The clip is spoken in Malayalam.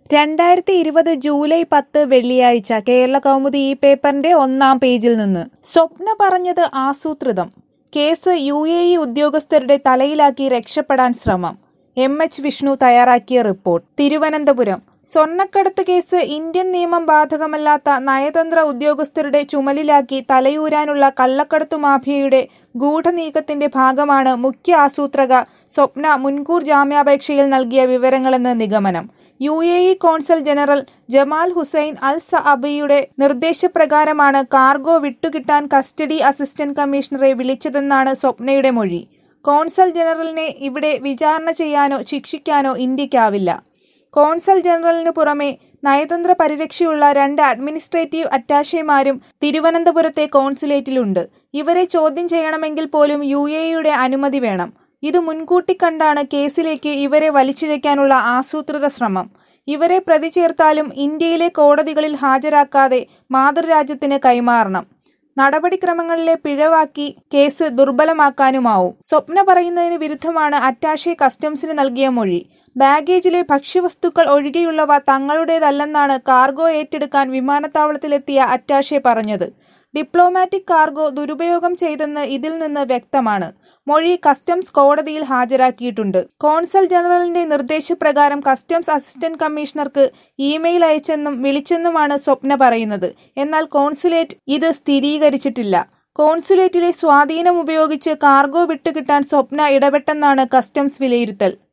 രണ്ടായിരത്തി ഇരുപത് ജൂലൈ പത്ത് വെള്ളിയാഴ്ച കേരള കൗമുദി ഈ പേപ്പറിന്റെ ഒന്നാം പേജിൽ നിന്ന് സ്വപ്ന പറഞ്ഞത് ആസൂത്രിതം കേസ് യു എ ഇ ഉദ്യോഗസ്ഥരുടെ തലയിലാക്കി രക്ഷപ്പെടാൻ ശ്രമം എം എച്ച് വിഷ്ണു തയ്യാറാക്കിയ റിപ്പോർട്ട് തിരുവനന്തപുരം സ്വർണ്ണക്കടത്ത് കേസ് ഇന്ത്യൻ നിയമം ബാധകമല്ലാത്ത നയതന്ത്ര ഉദ്യോഗസ്ഥരുടെ ചുമലിലാക്കി തലയൂരാനുള്ള കള്ളക്കടത്തു മാഫിയയുടെ ഗൂഢനീക്കത്തിന്റെ ഭാഗമാണ് മുഖ്യ ആസൂത്രക സ്വപ്ന മുൻകൂർ ജാമ്യാപേക്ഷയിൽ നൽകിയ വിവരങ്ങളെന്ന് നിഗമനം U A E consul general Jamal Hussain Al സഅബിയുടെ നിർദ്ദേശപ്രകാരമാണ് കാർഗോ വിട്ടുകിട്ടാൻ കസ്റ്റഡി അസിസ്റ്റന്റ് കമ്മീഷണറെ വിളിച്ചതെന്നാണ് സ്വപ്നയുടെ മൊഴി കോൺസൽ ജനറലിനെ ഇവിടെ വിചാരണ ചെയ്യാനോ ശിക്ഷിക്കാനോ ഇന്ത്യക്കാവില്ല കോൺസൽ ജനറലിനു പുറമെ നയതന്ത്ര പരിരക്ഷയുള്ള രണ്ട് അഡ്മിനിസ്ട്രേറ്റീവ് അറ്റാഷേമാരും തിരുവനന്തപുരത്തെ കോൺസുലേറ്റിലുണ്ട് ഇവരെ ചോദ്യം ചെയ്യണമെങ്കിൽ പോലും യു എയുടെ അനുമതി വേണം ഇത് മുൻകൂട്ടി കണ്ടാണ് കേസിലേക്ക് ഇവരെ വലിച്ചിഴയ്ക്കാനുള്ള ആസൂത്രിത ശ്രമം ഇവരെ പ്രതി ചേർത്താലും ഇന്ത്യയിലെ കോടതികളിൽ ഹാജരാക്കാതെ മാതൃരാജ്യത്തിന് കൈമാറണം നടപടിക്രമങ്ങളിലെ പിഴവാക്കി കേസ് ദുർബലമാക്കാനുമാവും സ്വപ്ന പറയുന്നതിന് വിരുദ്ധമാണ് അറ്റാഷെ കസ്റ്റംസിന് നൽകിയ മൊഴി ബാഗേജിലെ ഭക്ഷ്യവസ്തുക്കൾ ഒഴികെയുള്ളവ തങ്ങളുടേതല്ലെന്നാണ് കാർഗോ ഏറ്റെടുക്കാൻ വിമാനത്താവളത്തിലെത്തിയ അറ്റാഷെ പറഞ്ഞത് ഡിപ്ലോമാറ്റിക് കാർഗോ ദുരുപയോഗം ചെയ്തെന്ന് ഇതിൽ നിന്ന് വ്യക്തമാണ് മൊഴി കസ്റ്റംസ് കോടതിയിൽ ഹാജരാക്കിയിട്ടുണ്ട് കോൺസൽ ജനറലിന്റെ നിർദ്ദേശപ്രകാരം കസ്റ്റംസ് അസിസ്റ്റന്റ് കമ്മീഷണർക്ക് ഇമെയിൽ അയച്ചെന്നും വിളിച്ചെന്നുമാണ് സ്വപ്ന പറയുന്നത് എന്നാൽ കോൺസുലേറ്റ് ഇത് സ്ഥിരീകരിച്ചിട്ടില്ല കോൺസുലേറ്റിലെ സ്വാധീനം ഉപയോഗിച്ച് കാർഗോ വിട്ടുകിട്ടാൻ സ്വപ്ന ഇടപെട്ടെന്നാണ് കസ്റ്റംസ് വിലയിരുത്തൽ